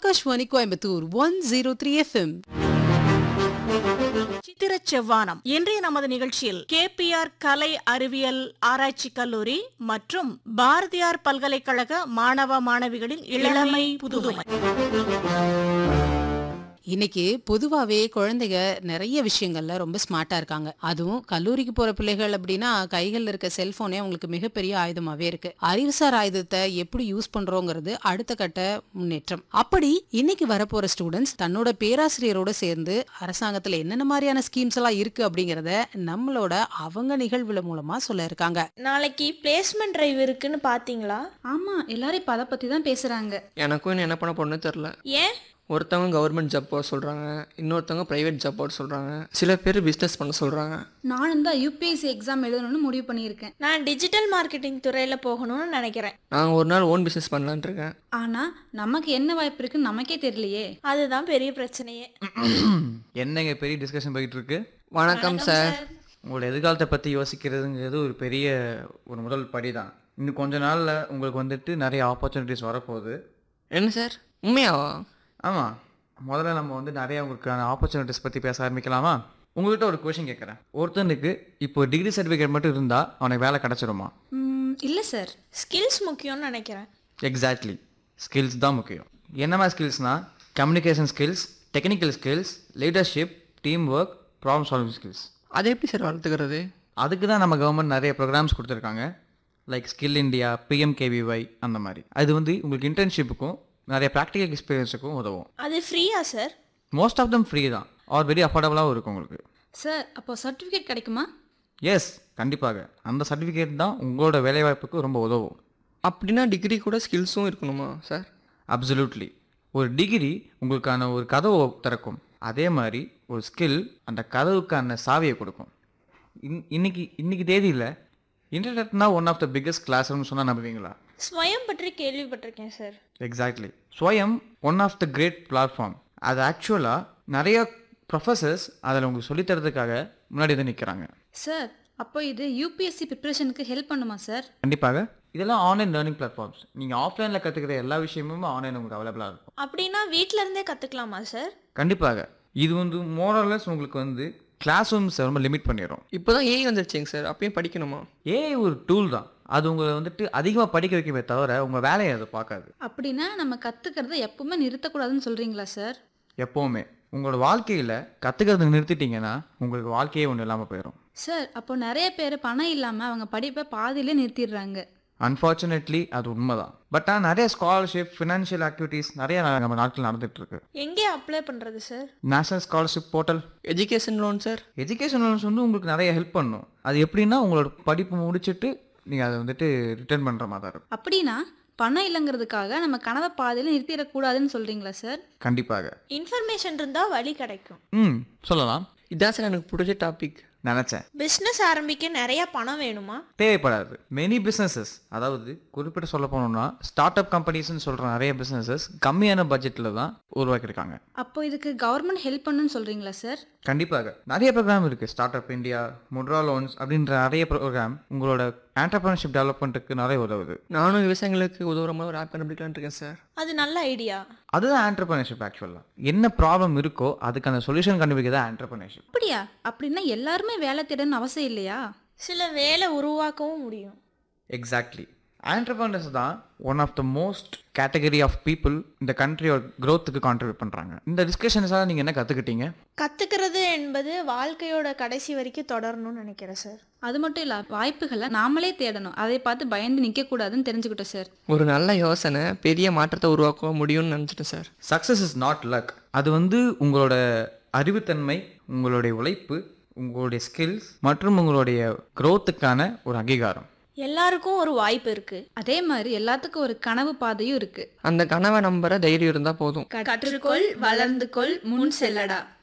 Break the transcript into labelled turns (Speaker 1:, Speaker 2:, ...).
Speaker 1: Akashvani Coimbatore one zero three FM
Speaker 2: சித்திரச் செவ்வானம் இன்றைய நமது நிகழ்ச்சியில் கேபிஆர் கலை அறிவியல் ஆராய்ச்சி கல்லூரி மற்றும் பாரதியார் பல்கலைக்கழக மாணவ மாணவிகளின் இளமை புதுமை
Speaker 1: இன்னைக்கு பொதுவாவே குழந்தைங்க நிறைய விஷயங்கள்ல ரொம்ப ஸ்மார்ட்டா இருக்காங்க அதுவும் கல்லூரிக்கு போற பிள்ளைகள் அப்படின்னா கைகள்ல இருக்க செல்போனே அவங்களுக்கு மிகப்பெரிய ஆயுதமாவே இருக்கு அறிவுசார் ஆயுதத்தை எப்படி யூஸ் பண்றோங்கிறது அடுத்த கட்ட முன்னேற்றம் அப்படி இன்னைக்கு வரப்போற ஸ்டூடெண்ட்ஸ் தன்னோட பேராசிரியரோட சேர்ந்து அரசாங்கத்துல என்னென்ன மாதிரியான ஸ்கீம்ஸ் எல்லாம் இருக்கு அப்படிங்கறத நம்மளோட அவங்க நிகழ்வுல மூலமா சொல்ல இருக்காங்க
Speaker 3: நாளைக்கு பிளேஸ்மெண்ட் டிரைவ் இருக்குன்னு பாத்தீங்களா
Speaker 4: ஆமா எல்லாரும் இப்ப அதை பத்தி தான் பேசுறாங்க
Speaker 5: எனக்கும் இன்னும் என்ன பண்ண போறேன்னு தெரில
Speaker 3: ஏன்
Speaker 5: ஒருத்தவங்க கவர்மெண்ட் ஜாப் போக சொல்கிறாங்க இன்னொருத்தவங்க ப்ரைவேட் ஜாப் போட சொல்கிறாங்க சில பேர் பிஸ்னஸ் பண்ண சொல்கிறாங்க
Speaker 4: நானும் தான் யூபிஎஸ்சி எக்ஸாம் எழுதணும்னு முடிவு பண்ணியிருக்கேன்
Speaker 3: நான் டிஜிட்டல் மார்க்கெட்டிங் துறையில போகணும்னு நினைக்கிறேன்
Speaker 5: நான் ஒரு நாள் ஓன் பிஸ்னஸ் பண்ணலான்ட்டு இருக்கேன்
Speaker 4: ஆனா நமக்கு என்ன வாய்ப்பு இருக்குன்னு நமக்கே தெரியலையே
Speaker 3: அதுதான் பெரிய பிரச்சனையே
Speaker 6: என்னங்க பெரிய டிஸ்கஷன் போயிட்டு இருக்கு
Speaker 5: வணக்கம் சார்
Speaker 6: உங்களோட எதிர்காலத்தை பற்றி யோசிக்கிறதுங்கிறது ஒரு பெரிய ஒரு முதல் படி தான் இன்னும் கொஞ்ச நாளில் உங்களுக்கு வந்துட்டு நிறைய ஆப்பர்ச்சுனிட்டிஸ் வரப்போகுது
Speaker 5: என்ன சார் உண்மையாவா
Speaker 6: ஆமாம் முதல்ல நம்ம வந்து நிறைய உங்களுக்கான ஆப்பர்ச்சுனிட்டிஸ் பற்றி பேச ஆரம்பிக்கலாமா உங்கள்கிட்ட ஒரு கொஷின் கேட்குறேன் ஒருத்தனுக்கு இப்போ டிகிரி சர்டிஃபிகேட் மட்டும் இருந்தால் அவனுக்கு வேலை கிடச்சிருமா
Speaker 4: ம், இல்ல சார்
Speaker 3: ஸ்கில்ஸ் முக்கியம்னு நினைக்கிறேன்
Speaker 6: எக்ஸாக்ட்லி ஸ்கில்ஸ் தான் முக்கியம் என்ன மாதிரி ஸ்கில்ஸ்னால் communication skills technical skills leadership team work problem solving skills
Speaker 5: அதை எப்படி சார் வளர்த்துக்கிறது
Speaker 6: அதுக்கு தான் நம்ம கவர்மெண்ட் நிறைய ப்ரோக்ராம்ஸ் கொடுத்துருக்காங்க லைக் ஸ்கில் இந்தியா பிஎம்கேவிஒய் அந்த மாதிரி அது வந்து உங்களுக்கு இன்டர்ன்ஷிப்புக்கும் நிறைய ப்ராக்டிக்கல் எக்ஸ்பீரியன்ஸுக்கும் உதவும்
Speaker 3: அது ஃப்ரீயா sir
Speaker 6: most of them free தான் ஆர் வெரி அஃபோர்டபுளாகவும் இருக்கும் உங்களுக்கு
Speaker 4: சார் அப்போ சர்டிஃபிகேட் கிடைக்குமா
Speaker 6: எஸ் கண்டிப்பாக அந்த சர்டிஃபிகேட் தான் உங்களோட வேலைவாய்ப்புக்கு ரொம்ப உதவும்
Speaker 5: அப்படின்னா டிகிரி கூட ஸ்கில்ஸும் இருக்கணுமா சார்
Speaker 6: அப்சல்யூட்லி ஒரு டிகிரி உங்களுக்கான ஒரு கதவை திறக்கும் அதே மாதிரி ஒரு ஸ்கில் அந்த கதவுக்கான சாவியை கொடுக்கும் இன் இன்னைக்கு இன்னைக்கு தேதியில் இன்டர்நெட்னா one of the biggest class ரூம்னு சொன்னால் நம்புவீங்களா
Speaker 3: ஸ்வயம் பற்றி கேள்விப்பட்டிருக்கேன் sir
Speaker 6: exactly Swayam one of the great platform அது ஆக்சுவலாக நிறைய ப்ரொஃபஸர்ஸ் அதில் உங்களுக்கு சொல்லித் தரதுக்காக முன்னாடி வந்து நிற்கிறாங்க
Speaker 4: சார் அப்போ இது யூபிஎஸ்சி ப்ரிப்பரேஷனுக்கு ஹெல்ப் பண்ணுமா சார்
Speaker 6: கண்டிப்பாக இதெல்லாம் ஆன்லைன் லேர்னிங் பிளாட்ஃபார்ம்ஸ் நீங்கள் ஆஃப்லைனில் கற்றுக்கிற எல்லா விஷயமும் ஆன்லைன் உங்களுக்கு அவைலபிளாக இருக்கும்
Speaker 3: அப்படின்னா வீட்ல இருந்தே கத்துக்கலாமா சார்
Speaker 6: கண்டிப்பாக இது வந்து மோரலஸ் உங்களுக்கு வந்து கிளாஸ் ரூம்ஸ் ரொம்ப லிமிட் பண்ணிடும்
Speaker 5: இப்போ தான் ஏஐ வந்துருச்சுங்க சார் அப்பயும் படிக்கணுமா
Speaker 6: ஏஐ ஒரு டூல் தான் அது உங்களை வந்துட்டு அதிகமாக படிக்க வைக்கவே தவிர உங்கள் வேலையை அது பார்க்காது
Speaker 4: அப்படின்னா நம்ம கத்துக்கிறத எப்பவுமே நிறுத்தக்கூடாதுன்னு சொல்றீங்களா சார்
Speaker 6: எப்போவுமே உங்களோட வாழ்க்கையில் கற்றுக்கிறத நிறுத்திட்டீங்கன்னா உங்களுக்கு வாழ்க்கையே ஒன்றும் இல்லாமல் போயிடும்
Speaker 4: சார் அப்போ நிறைய பேர் பணம் இல்லாம அவங்க படிப்பை பாதியிலே நிறுத்திடுறாங்க
Speaker 6: அன்ஃபார்ச்சுனேட்லி அது உண்மைதான் பட் ஆனால் நிறைய ஸ்காலர்ஷிப் ஃபினான்ஷியல் ஆக்டிவிட்டீஸ் நிறைய நம்ம நாட்டில் நடந்துட்டு இருக்கு
Speaker 3: எங்கே அப்ளை பண்றது sir
Speaker 6: national scholarship portal
Speaker 5: education loan sir
Speaker 6: education loans வந்து உங்களுக்கு நிறைய ஹெல்ப் பண்ணும் அது எப்படின்னா உங்களோட படிப்பு முடிச்சுட்டு நீங்கள் அதை வந்துட்டு ரிட்டர்ன் பண்ணுற மாதிரி தான் இருக்கும்
Speaker 4: அப்படின்னா பணம் இல்லைங்கிறதுக்காக நம்ம கனவை பாதியில நிறுத்திடக்கூடாதுன்னு சொல்றீங்களா சார்
Speaker 6: கண்டிப்பாக
Speaker 3: இன்ஃபர்மேஷன் இருந்தா வழி கிடைக்கும்
Speaker 6: ம் சொல்லலாம்
Speaker 5: இதான் சார் எனக்கு பிடிச்ச டாபிக்
Speaker 6: நினச்சேன்
Speaker 3: பிசினஸ் ஆரம்பிக்க நிறைய பணம் வேணுமா
Speaker 6: தேவைப்படாது மெனி பிஸ்னஸஸ் அதாவது குறிப்பிட்டு சொல்ல போனோம்னா ஸ்டார்ட் அப் கம்பெனிஸ்னு சொல்கிற நிறைய பிஸ்னஸஸ் கம்மியான பட்ஜெட்டில் தான் உருவாக்கியிருக்காங்க
Speaker 4: அப்போ இதுக்கு கவர்மெண்ட் ஹெல்ப் பண்ணுன்னு சொல்றீங்களா சார்
Speaker 6: கண்டிப்பாக நிறைய ப்ரோக்ராம் இருக்குது start up India Mudra loans அப்படின்ற நிறைய ப்ரோக்ராம் உங்களோட ஆண்டர்பிரினர்ஷிப் டெவலப்மெண்ட்டுக்கு நிறைய உதவுது
Speaker 5: நானும் விவசாயிகளுக்கு உதவுற மாதிரி ஒரு ஆப் கண்டுபிடிக்கலான்னு இருக்கேன் சார்
Speaker 3: அது நல்ல ஐடியா
Speaker 6: அதுதான் ஆண்டர்பிரினர்ஷிப் ஆக்சுவலாக என்ன ப்ராப்ளம் இருக்கோ அதுக்கான சொல்யூஷன் கண்டுபிடிக்க தான் ஆண்டர்பிரினர்ஷிப்
Speaker 4: அப்படியா அப்படின்னா எல்லாருமே வேலை தேடணும்னு அவசியம் இல்லையா
Speaker 3: சில வேலை உருவாக்கவும் முடியும்
Speaker 6: எக்ஸாக்ட்லி ஆண்டர்பிரினர்ஸ் தான் one of the most category of people இந்த கண்ட்ரியோட க்ரோத்துக்கு கான்ட்ரிபியூட் பண்ணுறாங்க இந்த டிஸ்கஷன்ஸாக நீங்கள் என்ன கற்றுக்கிட்டீங்க
Speaker 3: கத்துக்கிறது என்பது வாழ்க்கையோட கடைசி வரைக்கும் தொடரணும்னு நினைக்கிறேன் சார்
Speaker 4: அது மட்டும் இல்ல வாய்ப்புகளை நாமளே தேடணும் அதை பார்த்து பயந்து நிக்க கூடாதுன்னு தெரிஞ்சுக்கிட்டோம் சார்
Speaker 5: ஒரு நல்ல யோசனை பெரிய மாற்றத்தை உருவாக்க முடியும்னு நினச்சிட்டேன் sir
Speaker 6: success is not luck அது வந்து உங்களோட அறிவுத்தன்மை உங்களுடைய உழைப்பு உங்களுடைய ஸ்கில்ஸ் மற்றும் உங்களுடைய க்ரோத்துக்கான ஒரு அங்கீகாரம்
Speaker 3: எல்லாருக்கும் ஒரு வாய்ப்பு இருக்கு
Speaker 4: அதே மாதிரி எல்லாத்துக்கும் ஒரு கனவு பாதையும் இருக்கு
Speaker 5: அந்த கனவை நம்புற தைரியம் இருந்தால் போதும்
Speaker 4: கற்றுக்கொள் வளர்ந்து கொள் முன் செல்லடா